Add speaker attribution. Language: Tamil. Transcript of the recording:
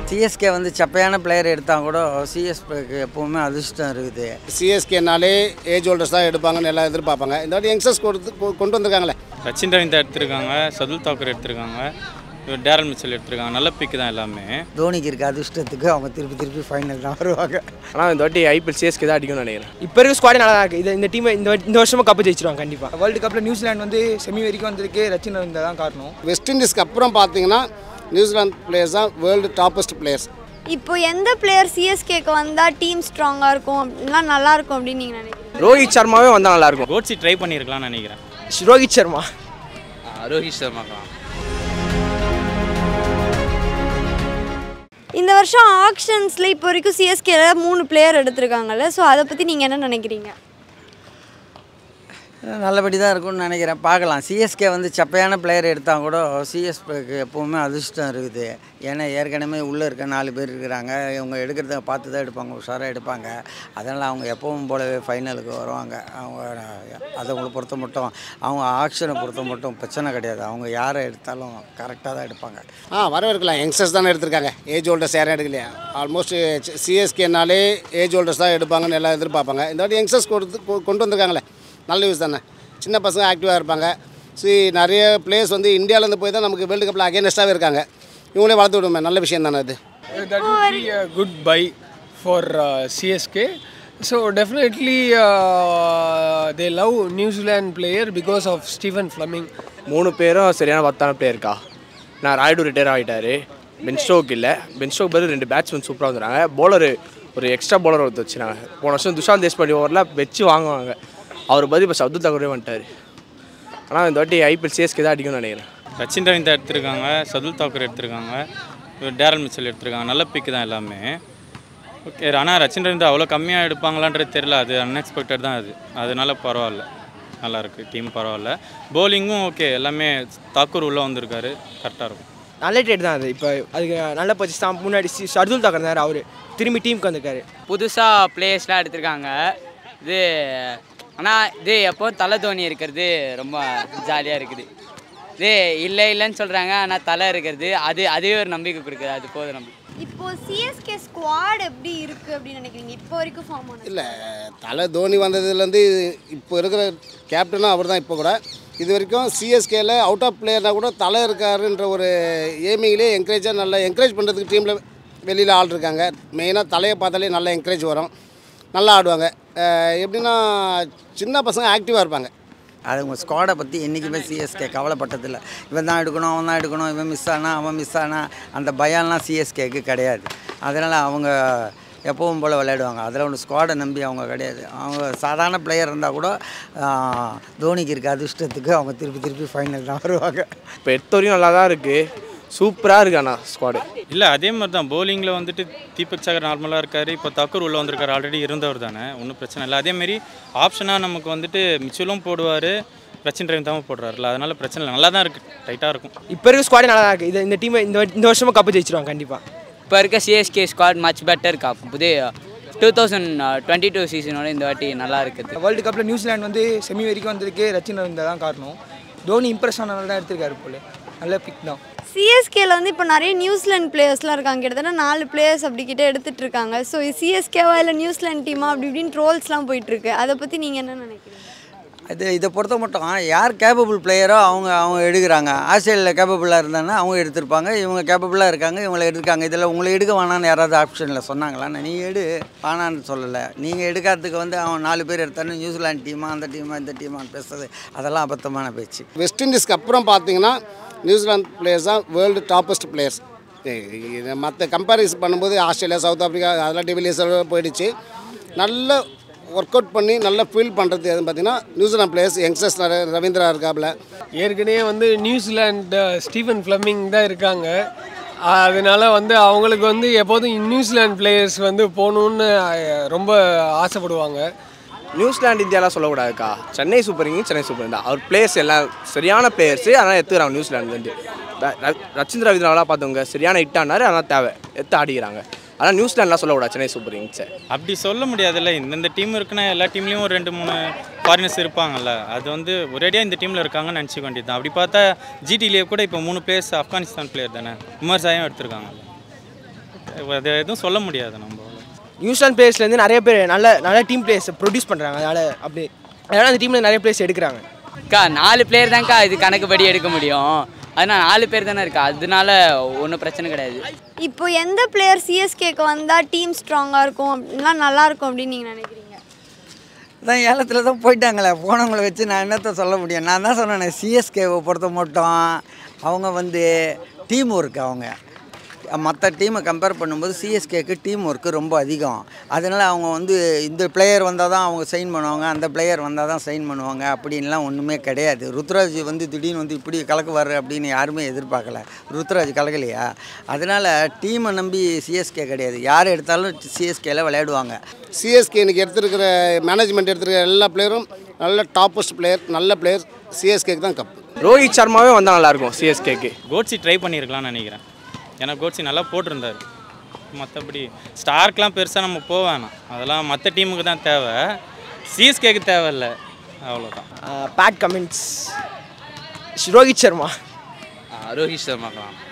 Speaker 1: சிஎஸ்கே வந்து சப்பையான பிளேயர் எடுத்தால் கூட சிஎஸ்கேக்கு எப்போவுமே அதிர்ஷ்டம் இருக்குது
Speaker 2: சிஎஸ்கேனாலே ஏஜ் ஹோல்டர்ஸ் தான் எடுப்பாங்கன்னு எல்லாம் எதிர்பார்ப்பாங்க இந்த வாட்டி யங்ஸ்டர்ஸ் கொடுத்து கொ- கொண்டு வந்திருக்காங்களே
Speaker 3: ரச்சின் ரவீந்தா எடுத்திருக்காங்க சதுல் தாக்கூர் எடுத்திருக்காங்க இவர் டேரல் மிச்சல் எடுத்திருக்காங்க நல்ல பிக்கு தான் எல்லாமே
Speaker 1: தோனிக்கு இருக்க அதிர்ஷ்டத்துக்கு அவங்க திருப்பி திருப்பி ஃபைனல் தான் வருவாங்க
Speaker 4: ஆனால் இந்த வாட்டி ஐபிஎல் சிஎஸ்கே தான் அடிக்கும்னு நினைக்கிறேன்
Speaker 5: இப்போ இருக்க ஸ்குவாடே நல்லா தான் இருக்குது இது இந்த டீம் இந்த வாட்டி- இந்த வருஷமும் கப்பு ஜெயிச்சிருவாங்க கண்டிப்பாக வேர்ல்டு கப்பில் நியூசிலாந்து வந்து செமி வரைக்கும் வந்திருக்கு ரச்சின் ரவீந்தா தான் காரணம்
Speaker 2: வெஸ்ட் இண்டீஸ்க்கு அப்புறம் பார்த்தீங்கன்னா நியூசிலாந்து பிளேயர்ஸ் தான் வேர்ல்டு டாப்பஸ்ட் பிளேயர்ஸ்
Speaker 6: இப்போ எந்த பிளேயர் சிஎஸ்கேக்கு வந்தால் டீம் ஸ்ட்ராங்காக இருக்கும் அப்படின்னா நல்லா இருக்கும் அப்படின்னு நீங்கள் நினைக்கிறீங்க
Speaker 4: ரோஹித் சர்மாவே வந்தால் நல்லாயிருக்கும்
Speaker 3: கோட்ஸி ட்ரை பண்ணியிருக்கலாம்னு நினைக்கிறேன்
Speaker 5: ரோஹித் சர்மா
Speaker 7: ரோஹித் சர்மா தான்
Speaker 6: இந்த வருஷம் ஆக்ஷன்ஸில் இப்போ வரைக்கும் சிஎஸ்கேல மூணு பிளேயர் எடுத்திருக்காங்கல்ல ஸோ அதை பற்றி நீங்கள் என்ன நினைக்கிறீங்க
Speaker 1: நல்லபடி தான் இருக்கும்னு நினைக்கிறேன் பார்க்கலாம் சிஎஸ்கே வந்து சப்பையான பிளேயர் எடுத்தால் கூட சிஎஸ்கேக்கு எப்போவுமே அதிர்ஷ்டம் இருக்குது ஏன்னா ஏற்கனவே உள்ளே இருக்க நாலு பேர் இருக்கிறாங்க இவங்க எடுக்கிறத பார்த்து தான் எடுப்பாங்க உஷாராக எடுப்பாங்க அதனால் அவங்க எப்பவும் போலவே ஃபைனலுக்கு வருவாங்க அவங்க அதை அவங்கள பொறுத்த மட்டும் அவங்க ஆக்ஷனை பொறுத்த மட்டும் பிரச்சனை கிடையாது அவங்க யாரை எடுத்தாலும் கரெக்டாக தான் எடுப்பாங்க
Speaker 2: ஆ வரவேற்கலாம் யங்ஸ்டர்ஸ் தானே எடுத்திருக்காங்க ஏஜ் ஹோல்டர்ஸ் யாரும் எடுக்கலையா ஆல்மோஸ்ட் சிஎஸ்கேனாலே ஏஜ் ஹோல்டர்ஸ் தான் எடுப்பாங்கன்னு எல்லாம் எதிர்பார்ப்பாங்க இந்த வாட்டி யங்ஸ்டர்ஸ் கொடுத்து கொ- கொண்டு வந்திருக்காங்களே நல்ல யூஸ் தானே சின்ன பசங்க ஆக்டிவாக இருப்பாங்க சி நிறைய பிளேயர்ஸ் வந்து இந்தியாவிலேருந்து போய் தான் நமக்கு வேர்ல்டு கப்பில் அகேனஸ்டாகவே இருக்காங்க இவங்களே வளர்த்து விடுமே நல்ல விஷயம் தானே அது
Speaker 8: that would be a good buy for uh, CSK. So definitely uh, they love New Zealand player because of Stephen Fleming.
Speaker 4: மூணு பேரும் சரியான பத்தான பிளேயருக்கா நான் ராய்டு ரிட்டையர் ஆகிட்டாரு பென் ஸ்டோக் இல்லை பென் ஸ்டோக் பதில் ரெண்டு பேட்ஸ்மேன் சூப்பராக வந்துடுறாங்க bowler ஒரு எக்ஸ்ட்ரா bowler ஒருத்தர் வச்சுனாங்க போன வருஷம் துஷாந்த் தேஷ்பாண்டி ஓவரில் வச்சு வாங்குவாங்க அவர் பதில் இப்போ சப்து தாக்கூரே வந்துட்டார் ஆனால் இந்த வாட்டி ஐபிஎல் சிஎஸ்கே தான் அடிக்கும்னு நினைக்கிறேன்
Speaker 3: ரச்சின் ரவீந்தா எடுத்திருக்காங்க சதுல் தாக்கூர் எடுத்திருக்காங்க இவர் டேரல் மிச்சல் எடுத்திருக்காங்க நல்ல பிக்கு தான் எல்லாமே ஓகே ஆனால் ரச்சின் ரவீந்தா அவ்வளோ கம்மியாக எடுப்பாங்களான்றது தெரியல அது அன்எக்ஸ்பெக்டட் தான் அது அதனால பரவாயில்ல நல்லா இருக்கு டீம் பரவாயில்ல போலிங்கும் ஓகே எல்லாமே தாக்கூர் உள்ளே வந்திருக்காரு கரெக்டாக இருக்கும்
Speaker 5: நல்ல ட்ரேட் தான் அது இப்போ அதுக்கு நல்ல பர்ச்சேஸ் தான் முன்னாடி சி- ஷர்துல் தாக்கர் இருந்தார் அவர் திரும்பி டீமுக்கு வந்திருக்காரு
Speaker 7: புதுசாக பிளேயர்ஸ்லாம் எடுத்திருக்காங்க இது ஆனால் இது எப்போ தலை தோனி இருக்கிறது ரொம்ப ஜாலியாக இருக்குது இது இல்லை இல்லைன்னு சொல்கிறாங்க ஆனால் தலை இருக்கிறது அது அதுவே ஒரு நம்பிக்கை கொடுக்குது அது போதும் நம்பிக்கை
Speaker 6: இப்போ சிஎஸ்கே ஸ்குவாட் எப்படி இருக்குது அப்படின்னு நினைக்கிறீங்க இப்போ வரைக்கும் ஃபார்ம் ஆனது
Speaker 2: இல்லை தலை தோனி வந்ததுலேருந்து இப்போ இருக்கிற கேப்டனும் அவர் தான் இப்போ கூட இது வரைக்கும் சிஎஸ்கேல அவுட் ஆஃப் பிளேயர்னா கூட தலை இருக்காருன்ற ஒரு ஏமிங்லேயே என்கரேஜாக நல்லா என்கரேஜ் பண்ணுறதுக்கு டீமில் வெளியில் ஆள் இருக்காங்க மெயினாக தலையை பார்த்தாலே நல்லா என்கரேஜ் வரும் நல்லா ஆடுவாங்க அஹ் எப்படின்னா சின்ன பசங்க ஆக்டிவாக இருப்பாங்க
Speaker 1: அது உங்கள் ஸ்குவாடை பற்றி என்றைக்குமே சிஎஸ்கே கவலைப்பட்டதில்லை இவன் தான் எடுக்கணும் அவன் தான் எடுக்கணும் இவன் மிஸ் ஆனா அவன் மிஸ் ஆனா அந்த பயம்லாம் சிஎஸ்கேக்கு கிடையாது அதனால் அவங்க எப்பவும் போல் விளையாடுவாங்க அதில் ஒன்று ஸ்குவாடை நம்பி அவங்க கிடையாது அவங்க சாதாரண பிளேயர் இருந்தால் கூட ஆஹ், தோனிக்கு இருக்க அதிர்ஷ்டத்துக்கு அவங்க திருப்பி திருப்பி ஃபைனல் தான் வருவாங்க
Speaker 4: இப்போ எடுத்த வரையும் நல்லா தான் இருக்குது சூப்பராக இருக்கு அண்ணா ஸ்குவாடு
Speaker 3: இல்லை அதே மாதிரி தான் போலிங்கில் வந்துட்டு தீபக் சகர் நார்மலாக இருக்கார் இப்போ தாக்கூர் உள்ளே வந்திருக்காரு ஆல்ரெடி இருந்தவர் தானே ஒன்றும் பிரச்சனை இல்லை அதேமாரி ஆப்ஷனாக நமக்கு வந்துட்டு மிச்சலும் போடுவார் ரச்சின் ரவீந்தாவும் போடுறாருல அதனால பிரச்சனை இல்லை நல்லா தான் இருக்குது டைட்டாக இருக்கும்
Speaker 5: இப்போ இருக்க ஸ்குவாடே நல்லா தான் இருக்குது இது இந்த டீம் இந்த வாட்டி- இந்த வருஷமும் கப்பு ஜெயிச்சிருவாங்க கண்டிப்பாக
Speaker 7: இப்போ இருக்க சிஎஸ்கே ஸ்குவாட் மச் பெட்டர் காப் புது டூ தௌசண்ட் டுவெண்ட்டி டூ சீசனோட இந்த வாட்டி நல்லா இருக்குது
Speaker 5: வேர்ல்டு கப்பில் நியூசிலாந்து வந்து செமி வரைக்கும் வந்திருக்கு ரச்சின் ரவீந்தா தான் காரணம் தோனி இம்ப்ரெஸ் ஆனதால தான் எடுத்திருக்காரு போல நல்ல பிக் தான்
Speaker 6: சிஎஸ்கேல வந்து இப்போ நிறைய நியூசிலாந்து பிளேயர்ஸ்லாம் இருக்காங்க கிட்டத்தட்ட நாலு பிளேயர்ஸ் அப்படி கிட்ட எடுத்துட்டு இருக்காங்க ஸோ சிஎஸ்கேவா இல்லை நியூசிலாந்து டீமா அப்படி இப்படின்னு ட்ரோல்ஸ்லாம் போயிட்டு இருக்கு அதை பற்றி நீங்கள் என்ன நினைக்கிறீங்க
Speaker 1: இது இதை பொறுத்த மட்டும் யார் கேப்பபிள் பிளேயரோ அவங்க அவங்க எடுக்கிறாங்க ஆஸ்திரேலியாவில் கேப்பபிளாக இருந்தாங்கன்னா அவங்க எடுத்திருப்பாங்க இவங்க கேப்பபிளாக இருக்காங்க இவங்களை எடுக்காங்க இதில் உங்களை எடுக்க வேணான்னு யாராவது ஆப்ஷனில் சொன்னாங்களான்னு நீ எடு வேணான்னு சொல்லலை நீங்கள் எடுக்காததுக்கு வந்து அவன் நாலு பேர் எடுத்தானு நியூசிலாந்து டீமா அந்த டீமா இந்த டீமான்னு பேசுறது அதெல்லாம் அபத்தமான பேச்சு
Speaker 2: வெஸ்ட் இண்டீஸ்க்கு அப்புறம் பார்த்தீங்கன்னா நியூசிலாந்து பிளேயர்ஸ் தான் வேர்ல்டு டாப்பஸ்ட் பிளேயர்ஸ் மற்ற கம்பேரிசன் பண்ணும்போது ஆஸ்திரேலியா சவுத் ஆஃப்ரிக்கா அதெல்லாம் டிவிலியர்ஸ் போயிடுச்சு நல்ல ஒர்க் அவுட் பண்ணி நல்லா ஃபீல் பண்ணுறது எதுன்னு பார்த்தீங்கன்னா நியூசிலாந்து பிளேயர்ஸ் யங்ஸ்டர்ஸ் ரவீந்திரா இருக்காப்புல
Speaker 8: ஏற்கனவே வந்து நியூசிலாந்து ஸ்டீவன் ஃப்ளமிங் தான் இருக்காங்க அதனால வந்து அவங்களுக்கு வந்து எப்போதும் நியூசிலாந்து பிளேயர்ஸ் வந்து போகணுன்னு அஹ், ரொம்ப ஆசைப்படுவாங்க
Speaker 4: நியூசிலாந்து இந்தியாலாம் சொல்லக்கூடாதுக்கா Chennai super kings Chennai super தான் அவர் பிளேயர்ஸ் எல்லாம் சரியான பிளேயர்ஸு அதனால் எடுத்துக்கிறாங்க நியூசிலாந்து வந்து ரச்சின் ரவீந்திராவெலாம் பார்த்தவங்க சரியான ஹிட் ஆனார் அதனால் தேவை எடுத்து ஆடிக்கிறாங்க ஆனால் நியூசிலாண்ட்லாம் சொல்லக்கூடாது சென்னை சூப்பர் கிங்ஸை
Speaker 3: அப்படி சொல்ல முடியாதுல்ல இந்தந்த டீம் இருக்குன்னா எல்லா டீம்லேயும் ஒரு ரெண்டு மூணு ஃபாரினர்ஸ் இருப்பாங்கல்ல அது வந்து ஒரேடியாக இந்த டீமில் இருக்காங்கன்னு நினச்சிக்க வேண்டியது அப்படி பார்த்தா ஜிடிலேயே கூட இப்போ மூணு பிளேயர்ஸ் ஆப்கானிஸ்தான் பிளேயர் தானே உமர் சாயும் எடுத்திருக்காங்க அது எதுவும் சொல்ல முடியாது நம்ம
Speaker 5: நியூசிலாந்து பிளேயர்ஸ்லேருந்து நிறைய பேர் நல்ல நல்ல டீம் பிளேயர்ஸ் ப்ரொடியூஸ் பண்ணுறாங்க அதனால் அப்படி அதனால் அந்த டீமில் நிறைய பிளேயர்ஸ் எடுக்கிறாங்க
Speaker 7: அக்கா நாலு பிளேயர் தான்க்கா இது கணக்குப்படி எடுக்க முடியும் அதனால் நாலு பேர் தானே இருக்கா அதனால ஒன்றும் பிரச்சனை கிடையாது
Speaker 6: இப்போ எந்த பிளேயர் சிஎஸ்கேக்கு வந்தால் டீம் ஸ்ட்ராங்காக இருக்கும் அப்படின்னா நல்லா இருக்கும் அப்படின்னு நீங்கள் நினைக்கிறீங்க
Speaker 1: தான் ஏலத்தில் தான் போயிட்டாங்களே போனவங்களை வச்சு நான் என்னத்த சொல்ல முடியும் நான் தான் சொன்னேன் சிஎஸ்கேவை பொறுத்த மட்டும் அவங்க வந்து டீம் ஒர்க் அவங்க மற்ற டீமை கம்பேர் பண்ணும்போது சிஎஸ்கேக்கு டீம் ஒர்க்கு ரொம்ப அதிகம் அதனால் அவங்க வந்து இந்த பிளேயர் வந்தால் தான் அவங்க சைன் பண்ணுவாங்க அந்த பிளேயர் வந்தால் தான் சைன் பண்ணுவாங்க அப்படின்லாம் ஒன்றுமே கிடையாது ருத்ராஜ் வந்து திடீர்னு வந்து இப்படி கலக்குவார் அப்படின்னு யாருமே எதிர்பார்க்கல ருத்ராஜ் கலக்கலையா அதனால் டீமை நம்பி சிஎஸ்கே கிடையாது யார் எடுத்தாலும் சிஎஸ்கேல விளையாடுவாங்க
Speaker 2: சிஎஸ்கே இன்னைக்கு எடுத்திருக்கிற மேனேஜ்மெண்ட் எடுத்திருக்கிற எல்லா பிளேயரும் நல்ல டாப்பஸ்ட் பிளேயர் நல்ல பிளேயர் சிஎஸ்கேக்கு தான் கப்
Speaker 4: ரோஹித் சர்மாவே வந்தால் நல்லாயிருக்கும் சிஎஸ்கேக்கு
Speaker 3: கோட்ஸி ட்ரை பண்ணியிருக்கலாம்னு நினைக்கிறேன் ஏன்னா கோட்ஸி நல்லா போட்டிருந்தார் மற்றபடி ஸ்டார்க்கெலாம் பெருசாக நம்ம போக வேணாம் அதெல்லாம் மற்ற டீமுக்கு தான் தேவை சிஎஸ்கேக்கு தேவையில்ல அவ்வளோதான்
Speaker 5: பேட் கமெண்ட்ஸ் ரோஹித் சர்மா
Speaker 7: ரோஹித் சர்மாக்கலாம்